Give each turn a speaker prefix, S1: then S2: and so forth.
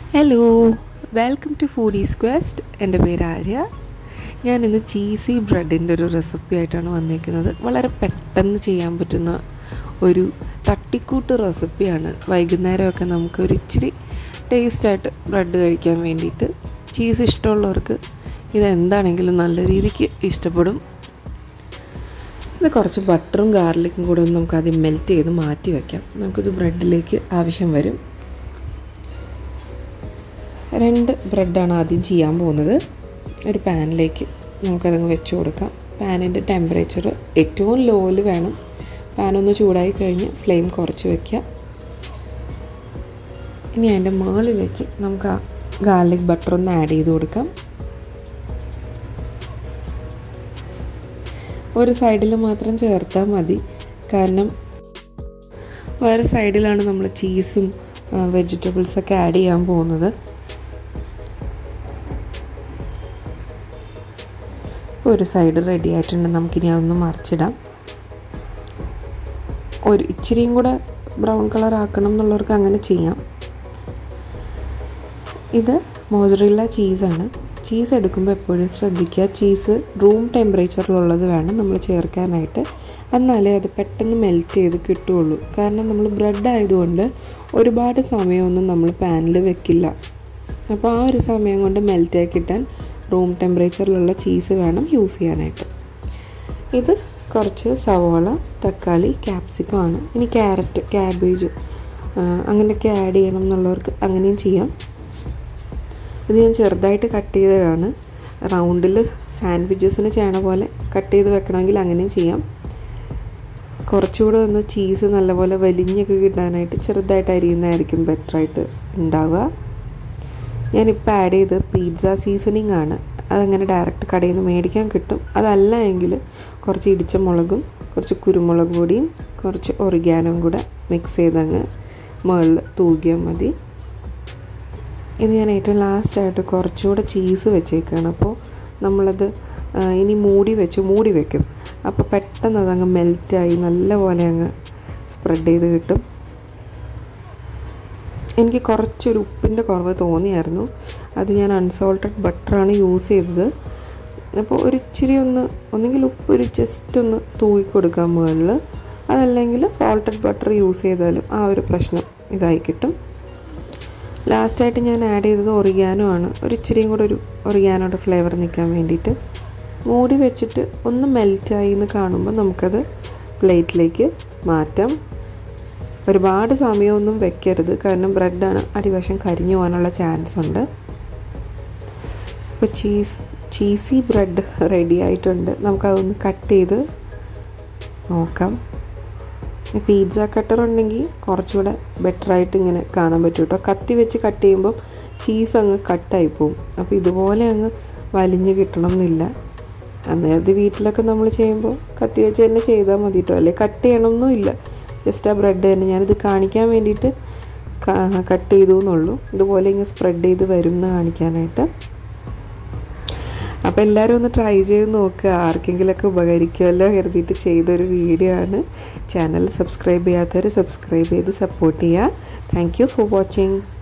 S1: hello welcome to foodies quest എൻ്റെ പേര് ആര്യ ഞാൻ ഇന്ന് ചീസി ബ്രെഡിൻ്റെ ഒരു റെസിപ്പി ആയിട്ടാണ് വന്നിരിക്കുന്നത് വളരെ പെട്ടെന്ന് ചെയ്യാൻ പറ്റുന്ന ഒരു തട്ടിക്കൂട്ട് റെസിപ്പിയാണ് വൈകുന്നേരമൊക്കെ നമുക്ക് ഒരു ഇച്ചിരി ടേസ്റ്റായിട്ട് ബ്രെഡ് കഴിക്കാൻ വേണ്ടിയിട്ട് ചീസ് ഇഷ്ടമുള്ളവർക്ക് ഇതെന്താണെങ്കിലും നല്ല രീതിക്ക് ഇഷ്ടപ്പെടും ഇത് കുറച്ച് ബട്ടറും ഗാർലിക്കും കൂടെ ഒന്ന് നമുക്ക് ആദ്യം മെൽറ്റ് ചെയ്ത് മാറ്റി വയ്ക്കാം നമുക്കിത് ബ്രെഡിലേക്ക് ആവശ്യം വരും രണ്ട് ബ്രെഡാണ് ആദ്യം ചെയ്യാൻ പോകുന്നത് ഒരു പാനിലേക്ക് നമുക്കതങ്ങ് വെച്ച് കൊടുക്കാം പാനിൻ്റെ ടെമ്പറേച്ചർ ഏറ്റവും ലോയിൽ വേണം പാനൊന്ന് ചൂടായി കഴിഞ്ഞ് ഫ്ലെയിം കുറച്ച് വയ്ക്കുക ഇനി അതിൻ്റെ മുകളിലേക്ക് നമുക്ക് ആ ഗാർലിക് ബട്ടർ ഒന്ന് ആഡ് ചെയ്ത് കൊടുക്കാം ഒരു സൈഡിൽ മാത്രം ചേർത്താൽ മതി കാരണം വേറെ സൈഡിലാണ് നമ്മൾ ചീസും വെജിറ്റബിൾസൊക്കെ ആഡ് ചെയ്യാൻ പോകുന്നത് ഒരു സൈഡ് റെഡി ആയിട്ടുണ്ട് നമുക്കിനി അതൊന്ന് മറിച്ചിടാം ഒരു ഇച്ചിരിയും കൂടെ ബ്രൗൺ കളർ ആക്കണം എന്നുള്ളവർക്ക് അങ്ങനെ ചെയ്യാം ഇത് മോസറില്ല ചീസാണ് ചീസ് എടുക്കുമ്പോൾ എപ്പോഴും ശ്രദ്ധിക്കുക ചീസ് റൂം ടെമ്പറേച്ചറിലുള്ളത് വേണം നമ്മൾ ചേർക്കാനായിട്ട് എന്നാലേ അത് പെട്ടെന്ന് മെൽറ്റ് ചെയ്ത് കിട്ടുകയുള്ളൂ കാരണം നമ്മൾ ബ്രെഡ് ആയതുകൊണ്ട് ഒരുപാട് സമയമൊന്നും നമ്മൾ പാനിൽ വെക്കില്ല അപ്പോൾ ആ ഒരു സമയം കൊണ്ട് മെൽറ്റായി കിട്ടാൻ റൂം ടെമ്പറേച്ചറിലുള്ള ചീസ് വേണം യൂസ് ചെയ്യാനായിട്ട് ഇത് കുറച്ച് സവോള തക്കാളി ക്യാപ്സിക്കം ആണ് ഇനി ക്യാരറ്റ് ക്യാബേജ് അങ്ങനെയൊക്കെ ആഡ് ചെയ്യണം എന്നുള്ളവർക്ക് അങ്ങനെയും ചെയ്യാം ഇത് ഞാൻ ചെറുതായിട്ട് കട്ട് ചെയ്തതാണ് റൗണ്ടിൽ സാൻഡ്വിച്ചസിന് ചെയ്യണ പോലെ കട്ട് ചെയ്ത് വെക്കണമെങ്കിൽ അങ്ങനെയും ചെയ്യാം കുറച്ചുകൂടെ ഒന്ന് ചീസ് നല്ലപോലെ വലിഞ്ഞൊക്കെ കിട്ടാനായിട്ട് ചെറുതായിട്ട് അരിയുന്നതായിരിക്കും ബെറ്ററായിട്ട് ഉണ്ടാവുക ഞാനിപ്പോൾ ആഡ് ചെയ്ത് പിസ്സ സീസണിങ് ആണ് അതങ്ങനെ ഡയറക്റ്റ് കടയിൽ നിന്ന് മേടിക്കാൻ കിട്ടും അതല്ല എങ്കിൽ കുറച്ച് ഇടിച്ച മുളകും കുറച്ച് കുരുമുളക് പൊടിയും കുറച്ച് ഒറിഗാനും കൂടെ മിക്സ് ചെയ്തങ്ങ് മുകളിൽ തൂകിയാൽ മതി ഇത് ഞാൻ ഏറ്റവും ലാസ്റ്റായിട്ട് കുറച്ചുകൂടെ ചീസ് വെച്ചേക്കാണ് അപ്പോൾ നമ്മളത് ഇനി മൂടി വെച്ച് മൂടി വെക്കും അപ്പോൾ പെട്ടെന്ന് അതങ്ങ് മെൽറ്റായി നല്ലപോലെ അങ്ങ് സ്പ്രെഡ് ചെയ്ത് കിട്ടും എനിക്ക് കുറച്ചൊരു ഉപ്പിൻ്റെ കുറവ് തോന്നിയായിരുന്നു അത് ഞാൻ അൺസോൾട്ടഡ് ബട്ടറാണ് യൂസ് ചെയ്തത് അപ്പോൾ ഒരു ഇച്ചിരി ഒന്ന് ഒന്നെങ്കിൽ ഉപ്പ് ഒരു ജസ്റ്റ് ഒന്ന് തൂക്കി കൊടുക്കാം മുകളിൽ അതല്ലെങ്കിൽ സോൾട്ടഡ് ബട്ടർ യൂസ് ചെയ്താലും ആ ഒരു പ്രശ്നം ഇതായി കിട്ടും ലാസ്റ്റായിട്ട് ഞാൻ ആഡ് ചെയ്തത് ഒറിഗാനോ ആണ് ഒരു ഇച്ചിരിയും കൂടെ ഒരു ഒറിഗാനോയുടെ ഫ്ലേവർ നിൽക്കാൻ വേണ്ടിയിട്ട് മൂടി വെച്ചിട്ട് ഒന്ന് മെൽറ്റായി എന്ന് കാണുമ്പോൾ നമുക്കത് പ്ലേറ്റിലേക്ക് മാറ്റാം ഒരുപാട് സമയമൊന്നും വെക്കരുത് കാരണം ബ്രെഡാണ് അടിവശം കരിഞ്ഞു പോകാനുള്ള ചാൻസ് ഉണ്ട് ഇപ്പോൾ ചീസ് ചീസി ബ്രെഡ് റെഡി ആയിട്ടുണ്ട് നമുക്കതൊന്ന് കട്ട് ചെയ്ത് നോക്കാം പിസ്സ കട്ടർ ഉണ്ടെങ്കിൽ കുറച്ചുകൂടെ ബെറ്ററായിട്ട് ഇങ്ങനെ കാണാൻ പറ്റും കേട്ടോ കത്തി വെച്ച് കട്ട് ചെയ്യുമ്പം ചീസ് അങ്ങ് കട്ടായി പോവും അപ്പോൾ ഇതുപോലെ അങ്ങ് വലിഞ്ഞ് കിട്ടണം എന്നില്ല അന്നേരത്തെ വീട്ടിലൊക്കെ നമ്മൾ ചെയ്യുമ്പോൾ കത്തി വെച്ച് തന്നെ ചെയ്താൽ മതി കേട്ടോ അല്ലെങ്കിൽ കട്ട് ചെയ്യണമെന്നും ഇല്ല ജസ്റ്റ് ആ ബ്രെഡ് തന്നെ ഞാനിത് കാണിക്കാൻ വേണ്ടിയിട്ട് കട്ട് ചെയ്തു എന്നുള്ളൂ ഇതുപോലെ ഇങ്ങനെ സ്പ്രെഡ് ചെയ്ത് വരും എന്ന് കാണിക്കാനായിട്ട് അപ്പോൾ എല്ലാവരും ഒന്ന് ട്രൈ ചെയ്ത് നോക്കുക ആർക്കെങ്കിലുമൊക്കെ ഉപകരിക്കുമല്ലോ കരുതിയിട്ട് ചെയ്തൊരു വീഡിയോ ആണ് ചാനൽ സബ്സ്ക്രൈബ് ചെയ്യാത്തവർ സബ്സ്ക്രൈബ് ചെയ്ത് സപ്പോർട്ട് ചെയ്യുക താങ്ക് യു ഫോർ വാച്ചിങ്